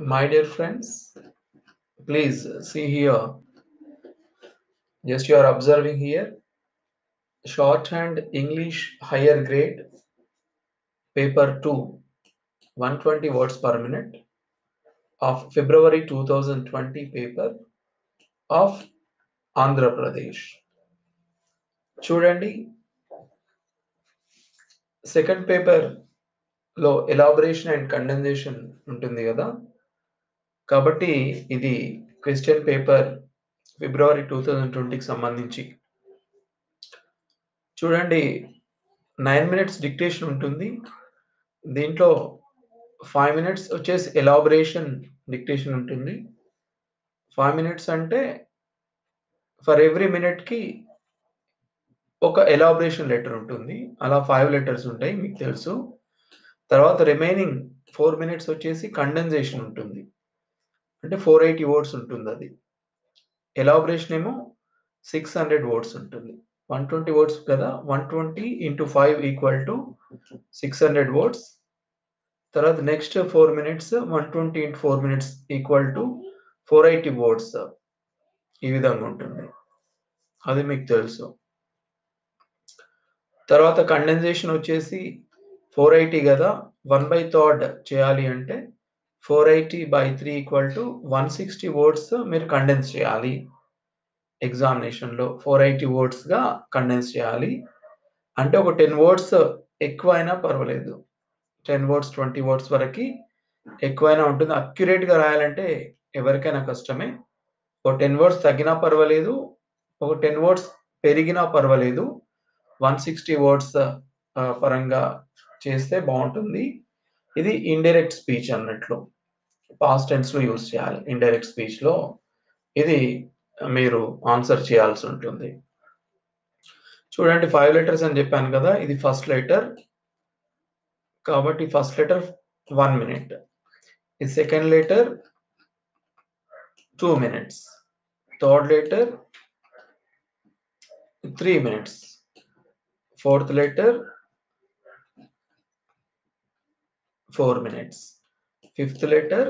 My dear friends, please see here. Just you are observing here. Shorthand English higher grade, paper 2, 120 words per minute of February 2020 paper of Andhra Pradesh. చూడండి second paper లో elaboration and condensation ఉంటుంది కదా కాబట్టి ఇది question paper February two thousand ట్వంటీకి సంబంధించి చూడండి nine minutes dictation ఉంటుంది దీంట్లో ఫైవ్ మినిట్స్ వచ్చేసి ఎలాబరేషన్ డిక్టేషన్ ఉంటుంది ఫైవ్ మినిట్స్ అంటే ఫర్ ఎవ్రీ మినిట్కి ఒక ఎలాబరేషన్ లెటర్ ఉంటుంది అలా ఫైవ్ లెటర్స్ ఉంటాయి మీకు తెలుసు తర్వాత రిమైనింగ్ ఫోర్ మినిట్స్ వచ్చేసి కండెన్సేషన్ ఉంటుంది అంటే ఫోర్ ఎయిటీ వర్డ్స్ ఉంటుంది అది ఎలాబరేషన్ ఏమో సిక్స్ హండ్రెడ్ వర్డ్స్ ఉంటుంది వన్ ట్వంటీ వర్డ్స్ కదా one twenty into five equal to six hundred words తర్వాత next four minutes one twenty into four minutes equal to four eighty words ఈ విధంగా ఉంటుంది అది మీకు తెలుసు తర్వాత కండెన్సేషన్ వచ్చేసి ఫోర్ ఎయిటీ కదా వన్ బై థర్డ్ చేయాలి అంటే four eighty by three equal to one sixty words మీరు కండెన్స్ చేయాలి ఎగ్జామినేషన్లో ఫోర్ ఎయిటీ వర్డ్స్గా కండెన్స్ చేయాలి అంటే ఒక టెన్ వర్డ్స్ ఎక్కువైనా పర్వాలేదు టెన్ వర్డ్స్ ట్వంటీ వర్డ్స్ వరకు ఎక్కువైనా ఉంటుంది అక్యురేట్గా రాయాలంటే ఎవరికైనా కష్టమే ఒక టెన్ వర్డ్స్ తగ్గినా పర్వాలేదు ఒక టెన్ వర్డ్స్ పెరిగినా పర్వాలేదు వన్ సిక్స్టీ వర్డ్స్ పరంగా చేస్తే బాగుంటుంది ఇది ఇండైరెక్ట్ స్పీచ్ అన్నట్లు పాస్ట్ టెన్స్లో యూజ్ చేయాలి ఇండైరెక్ట్ స్పీచ్లో ఇది మీరు ఆన్సర్ చేయాల్సి ఉంటుంది చూడండి ఫైవ్ లెటర్స్ అని చెప్పాను కదా ఇది ఫస్ట్ లెటర్ కాబట్టి ఫస్ట్ లెటర్ వన్ మినిట్ ఈ second letter two minutes third letter three minutes fourth letter four minutes fifth letter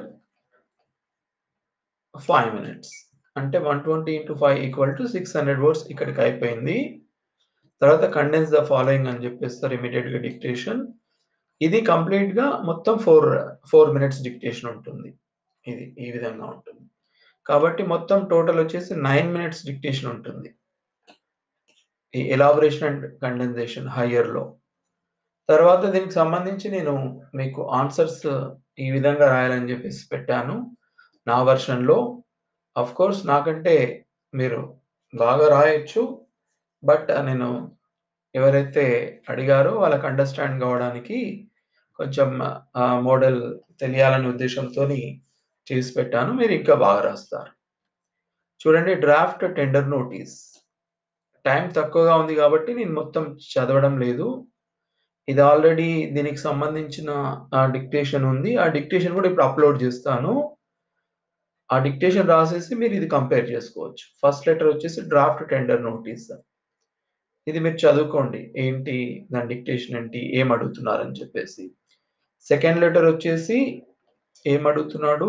five minutes అంటే one twenty into five equal to six hundred words ఇక్కడికి అయిపోయింది తర్వాత condense the following అని చెప్పేస్తారు ఇమీడియట్గా dictation ఇది కంప్లీట్గా మొత్తం ఫోర్ ఫోర్ మినిట్స్ డిక్టేషన్ ఉంటుంది ఇది ఈ విధంగా ఉంటుంది కాబట్టి మొత్తం టోటల్ వచ్చేసి నైన్ మినిట్స్ డిక్టేషన్ ఉంటుంది ఈ ఎలాబరేషన్ అండ్ కండెన్సేషన్ హయ్యర్లో తర్వాత దీనికి సంబంధించి నేను మీకు ఆన్సర్స్ ఈ విధంగా రాయాలని చెప్పేసి పెట్టాను నా వర్షన్లో అఫ్ కోర్స్ నాకంటే మీరు బాగా రాయొచ్చు బట్ నేను ఎవరైతే అడిగారో వాళ్ళకి అండర్స్టాండ్ కావడానికి కొంచెం మోడల్ తెలియాలనే ఉద్దేశంతో చేసి పెట్టాను మీరు ఇంకా బాగా రాస్తారు చూడండి డ్రాఫ్ట్ టెండర్ నోటీస్ టైం తక్కువగా ఉంది కాబట్టి నేను మొత్తం చదవడం లేదు ఇది ఆల్రెడీ దీనికి సంబంధించిన డిక్టేషన్ ఉంది ఆ డిక్టేషన్ కూడా ఇప్పుడు అప్లోడ్ చేస్తాను ఆ డిక్టేషన్ రాసేసి మీరు ఇది కంపేర్ చేసుకోవచ్చు ఫస్ట్ లెటర్ వచ్చేసి డ్రాఫ్ట్ టెండర్ నోటీస్ ఇది మీరు చదువుకోండి ఏంటి దాని డిక్టేషన్ ఏంటి ఏం అడుగుతున్నారు అని చెప్పేసి సెకండ్ లెటర్ వచ్చేసి ఏం అడుగుతున్నాడు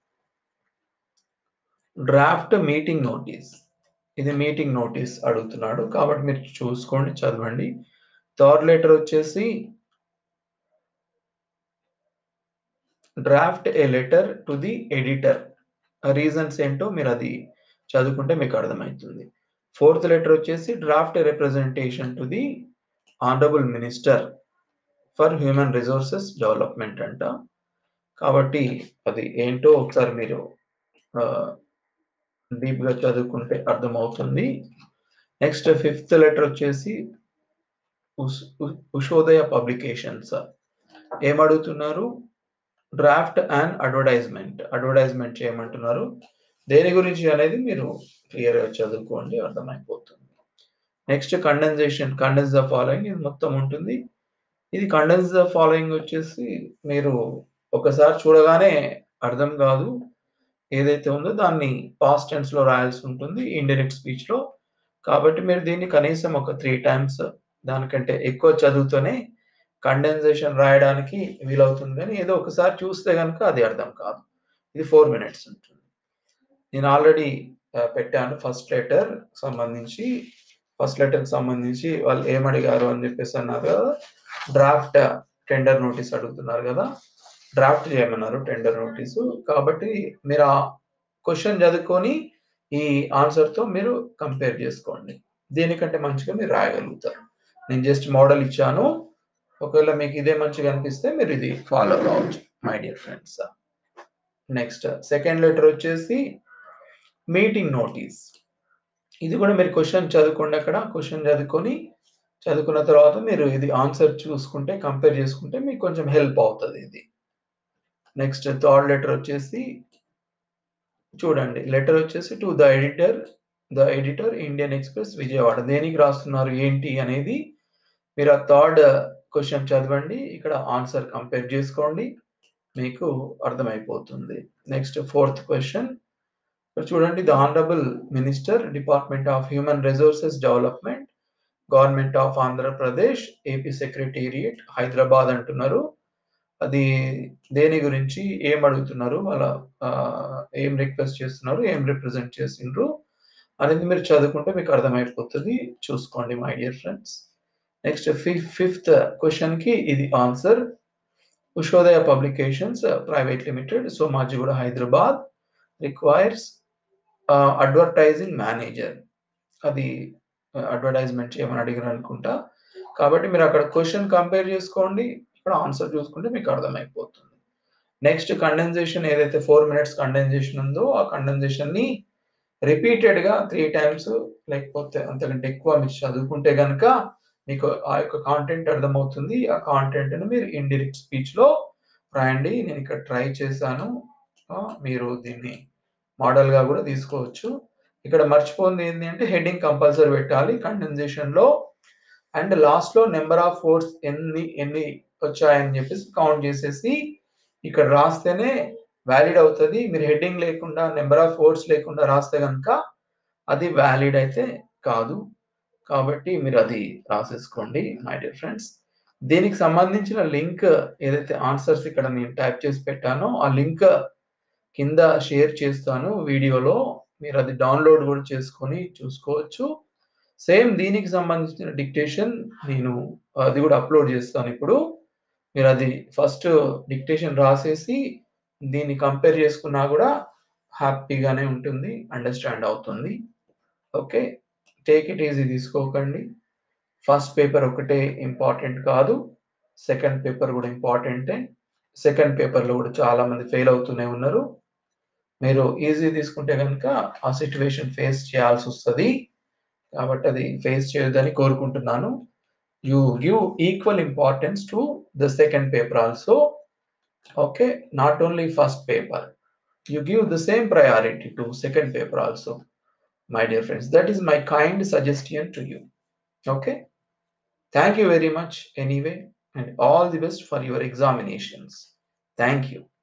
డ్రాఫ్ట్ మీటింగ్ నోటీస్ ఇది మీటింగ్ నోటీస్ అడుగుతున్నాడు కాబట్టి మీరు చూసుకోండి చదవండి థర్డ్ లెటర్ వచ్చేసి draft a letter to the editor reasons ఏంటో మీరు అది చదువుకుంటే మీకు అర్థమవుతుంది ఫోర్త్ లెటర్ వచ్చేసి draft representation to the honourable minister for human resources development అంట కాబట్టి అది ఏంటో ఒకసారి మీరు డీప్గా చదువుకుంటే అర్థమవుతుంది నెక్స్ట్ ఫిఫ్త్ లెటర్ వచ్చేసి ఉషోదయ పబ్లికేషన్స్ ఏమడుగుతున్నారు డ్రాఫ్ట్ అండ్ అడ్వర్టైజ్మెంట్ అడ్వర్టైజ్మెంట్ చేయమంటున్నారు దేని గురించి అనేది మీరు క్లియర్గా చదువుకోండి అర్థమైపోతుంది next condensation condense the following ఇది మొత్తం ఉంటుంది ఇది కండెన్స్ ద ఫాలోయింగ్ వచ్చేసి మీరు ఒకసారి చూడగానే అర్థం కాదు ఏదైతే ఉందో దాన్ని పాస్ట్ టెన్స్లో రాయాల్సి ఉంటుంది ఇండైరెక్ట్ స్పీచ్లో కాబట్టి మీరు దీన్ని కనీసం ఒక త్రీ టైమ్స్ దానికంటే ఎక్కువ చదువుతూనే కండెన్సేషన్ రాయడానికి వీలవుతుంది కానీ ఏదో ఒకసారి చూస్తే కనుక అది అర్థం కాదు ఇది ఫోర్ మినిట్స్ ఉంటుంది నేను ఆల్రెడీ పెట్టాను ఫస్ట్ లెటర్ సంబంధించి ఫస్ట్ లెటర్ సంబంధించి వాళ్ళు ఏమడిగారు అని చెప్పేసి అన్నారు కదా డ్రాఫ్ట్ టెండర్ నోటీస్ అడుగుతున్నారు కదా డ్రాఫ్ట్ చేయమన్నారు టెండర్ నోటీసు కాబట్టి మీరు ఆ క్వశ్చన్ చదువుకొని ఈ ఆన్సర్తో మీరు కంపేర్ చేసుకోండి దీనికంటే మంచిగా మీరు రాయగలుగుతారు నేను జస్ట్ మోడల్ ఇచ్చాను ఒకవేళ మీకు ఇదే మంచిగా అనిపిస్తే మీరు ఇది ఫాలో కావచ్చు my dear friends next second letter వచ్చేసి మీటింగ్ నోటీస్ ఇది కూడా మీరు క్వశ్చన్ చదువుకోండి అక్కడ క్వశ్చన్ చదువుకొని చదువుకున్న తర్వాత మీరు ఇది ఆన్సర్ చూసుకుంటే కంపేర్ చేసుకుంటే మీకు కొంచెం హెల్ప్ అవుతుంది ఇది నెక్స్ట్ థర్డ్ లెటర్ వచ్చేసి చూడండి లెటర్ వచ్చేసి to the editor the editor Indian Express Vijayawada దేనికి రాస్తున్నారు ఏంటి అనేది మీరు ఆ థర్డ్ క్వశ్చన్ చదవండి ఇక్కడ ఆన్సర్ కంపేర్ చేసుకోండి మీకు అర్థమైపోతుంది నెక్స్ట్ ఫోర్త్ క్వశ్చన్ చూడండి the honourable minister department of human resources development government of Andhra Pradesh AP secretariat Hyderabad అంటున్నారు అది దేని గురించి ఏం అడుగుతున్నారు వాళ్ళ ఏం రిక్వెస్ట్ చేస్తున్నారు ఏం రిప్రజెంట్ చేసిండ్రు అనేది మీరు చదువుకుంటే మీకు అర్థమైపోతుంది చూసుకోండి my dear friends next fifth question కి ఇది answer Ushodaya publications private limited Somajiguda Hyderabad requires advertising manager అది అడ్వర్టైజ్మెంట్ చేయమని అడిగారు అనుకుంటా కాబట్టి మీరు అక్కడ క్వశ్చన్ కంపేర్ చేసుకోండి ఇక్కడ ఆన్సర్ చూసుకుంటే మీకు అర్థమైపోతుంది నెక్స్ట్ కండెన్సేషన్ ఏదైతే ఫోర్ మినిట్స్ కండెన్సేషన్ ఉందో ఆ కండెన్సేషన్ ని రిపీటెడ్ గా త్రీ టైమ్స్ లేకపోతే అంతకంటే ఎక్కువ మీరు చదువుకుంటే కనుక మీకు ఆ యొక్క కాంటెంట్ అర్థమవుతుంది ఆ కాంటెంట్ ని మీరు ఇండైరెక్ట్ స్పీచ్ లో రాయండి నేను ఇక్కడ ట్రై చేశాను మీరు దీన్ని మోడల్ గా కూడా తీసుకోవచ్చు ఇక్కడ మర్చిపోయింది ఏంటి అంటే హెడ్డింగ్ కంపల్సరీ పెట్టాలి కండెన్సేషన్ లో అండ్ లాస్ట్ లో నెంబర్ ఆఫ్ ఫోర్స్ ఎన్ని ఎన్ని వచ్చాయని చెప్పేసి కౌంట్ చేసేసి ఇక్కడ రాస్తేనే వ్యాలిడ్ అవుతుంది మీరు హెడ్డింగ్ లేకుండా నెంబర్ ఆఫ్ ఫోర్స్ లేకుండా రాస్తే కనుక అది వ్యాలిడ్ అయితే కాదు కాబట్టి మీరు అది రాసేసుకోండి మై డియర్ ఫ్రెండ్స్ దీనికి సంబంధించిన లింక్ ఏదైతే ఆన్సర్స్ ఇక్కడ నేను టైప్ చేసి పెట్టానో ఆ లింక్ కింద షేర్ చేస్తాను వీడియోలో మీరు అది డౌన్లోడ్ కూడా చేసుకొని చూసుకోవచ్చు సేమ్ దీనికి సంబంధించిన డిక్టేషన్ నేను అది కూడా అప్లోడ్ చేస్తాను ఇప్పుడు మీరు అది ఫస్ట్ డిక్టేషన్ రాసేసి దీన్ని కంపేర్ చేసుకున్నా కూడా హ్యాపీగానే ఉంటుంది అండర్స్టాండ్ అవుతుంది ఓకే టేక్ ఇట్ ఈజీ తీసుకోకండి ఫస్ట్ పేపర్ ఒకటే ఇంపార్టెంట్ కాదు సెకండ్ పేపర్ కూడా ఇంపార్టెంటే సెకండ్ పేపర్లో కూడా చాలా మంది ఫెయిల్ అవుతూనే ఉన్నారు మీరు ఈజీ తీసుకుంటే కనుక ఆ సిచ్యువేషన్ ఫేస్ చేయాల్సి వస్తుంది కాబట్టి అది ఫేస్ చేయొద్దని కోరుకుంటున్నాను you give equal importance to the second paper also okay not only first paper you give the same priority to second paper also my dear friends that is my kind suggestion to you okay thank you very much anyway and all the best for your examinations thank you